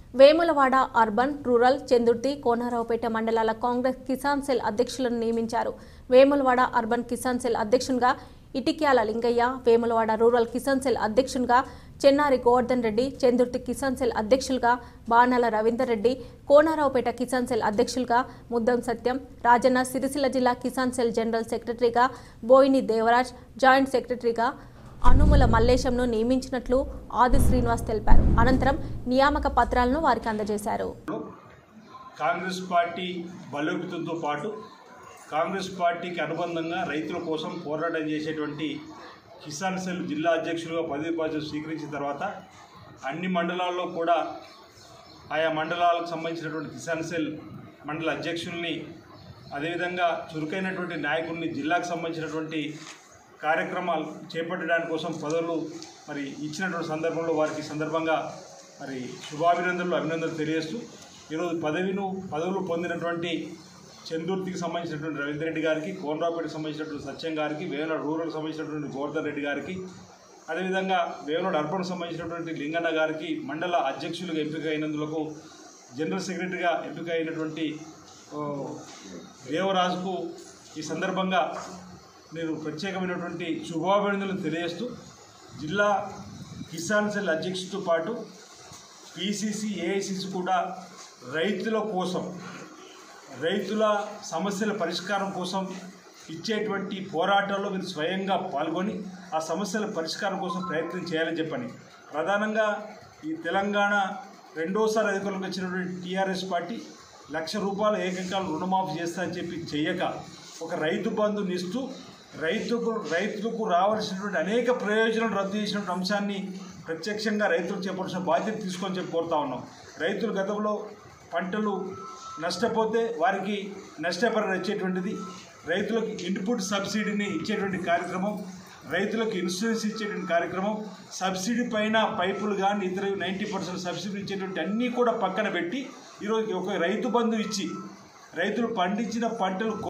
Vemulawada urban rural Chandurthi Konaraopet మండలాల Congress Kisan cell అధ్యక్షులను నియమించారు Vemulawada urban Kisan cell అధ్యక్షునిగా ఇటిక్యాల లింగయ్య వేములవాడ రూరల్ కిసాన్ సెల్ అధ్యక్షునిగా చెన్నారి గోవర్ధన్ రెడ్డి చందుర్తి కిసాన్ సెల్ అధ్యక్షులుగా బాణాల రవీందర్ రెడ్డి కోనారావుపేట కిసాన్ సెల్ అధ్యక్షులుగా ముద్దం సత్యం రాజన్న సిరిసిల్ల జిల్లా కిసాన్ సెల్ జనరల్ సెక్రటరీగా బోయిని దేవరాజ్ జాయింట్ సెక్రటరీగా అనుముల మల్లేశంను నియమించినట్లు ఆది శ్రీనివాస్ తెలిపారు అనంతరం నియామక పత్రాలను వారికి అందజేశారు కాంగ్రెస్ పార్టీ బలోపేతంతో పాటు కాంగ్రెస్ పార్టీకి అనుబంధంగా రైతుల కోసం పోరాటం చేసేటువంటి కిసాన్ సెల్ జిల్లా అధ్యక్షులుగా పదవి బాధ్యత స్వీకరించిన తర్వాత అన్ని మండలాల్లో కూడా ఆయా మండలాలకు సంబంధించినటువంటి కిసాన్ సెల్ మండల అధ్యక్షుల్ని అదేవిధంగా చురుకైనటువంటి నాయకుల్ని జిల్లాకు సంబంధించినటువంటి కార్యక్రమాలు చేపట్టడానికి కోసం పదవులు మరి ఇచ్చినటువంటి సందర్భంలో వారికి ఈ సందర్భంగా మరి శుభాభినందనలు అభినందనలు తెలియజేస్తూ ఈరోజు పదవిను పదవులు పొందినటువంటి చందుర్తికి సంబంధించినటువంటి రవీంద్ర రెడ్డి గారికి కోనరావుపేటకి సంబంధించినటువంటి సత్యం గారికి వేమనాడు రూరల్కి సంబంధించినటువంటి గోవర్ధన్ రెడ్డి గారికి అదేవిధంగా వేమనాడు అర్బన్ సంబంధించినటువంటి లింగన్న గారికి మండల అధ్యక్షులుగా ఎంపిక అయినందులకు జనరల్ సెక్రటరీగా ఎంపిక అయినటువంటి ఓ, దేవరాజుకు ఈ సందర్భంగా నేను ప్రత్యేకమైనటువంటి శుభాభినందనలు తెలియజేస్తూ జిల్లా కిసాన్ సెల్ అధ్యక్షుడితో పాటు పిసిసి ఏఐసిసి కూడా రైతుల కోసం రైతుల సమస్యల పరిష్కారం కోసం ఇచ్చేటువంటి పోరాటాల్లో మీరు స్వయంగా పాల్గొని ఆ సమస్యల పరిష్కారం కోసం ప్రయత్నం చేయాలని చెప్పని ప్రధానంగా ఈ తెలంగాణ రెండోసారి అధికారంలోకి వచ్చినటువంటి టీఆర్ఎస్ పార్టీ లక్ష రూపాయల ఏకకాల రుణమాఫీ చేస్తా అని చెప్పి చేయక ఒక రైతు బంధుని ఇస్తూ రైతుకు రైతులకు రావాల్సినటువంటి అనేక ప్రయోజనాలు రద్దు చేసినటువంటి అంశాన్ని ప్రత్యక్షంగా రైతులకు చెప్పాల్సిన బాధ్యత తీసుకొని చెప్పి కోరుతా ఉన్నాం రైతులు గతంలో పంటలు నష్టపోతే వారికి నష్టపరిహారం ఇచ్చేటువంటిది రైతులకు ఇన్పుట్ సబ్సిడీని ఇచ్చేటువంటి కార్యక్రమం రైతులకు ఇన్సూరెన్స్ ఇచ్చేటువంటి కార్యక్రమం సబ్సిడీ పైన పైపులు కానీ ఇతర నైంటీ పర్సెంట్ సబ్సిడీ ఇచ్చేటువంటి అన్నీ కూడా పక్కన పెట్టి ఈరోజు ఒక రైతు బంధు ఇచ్చి రైతులు పండించిన పంటలు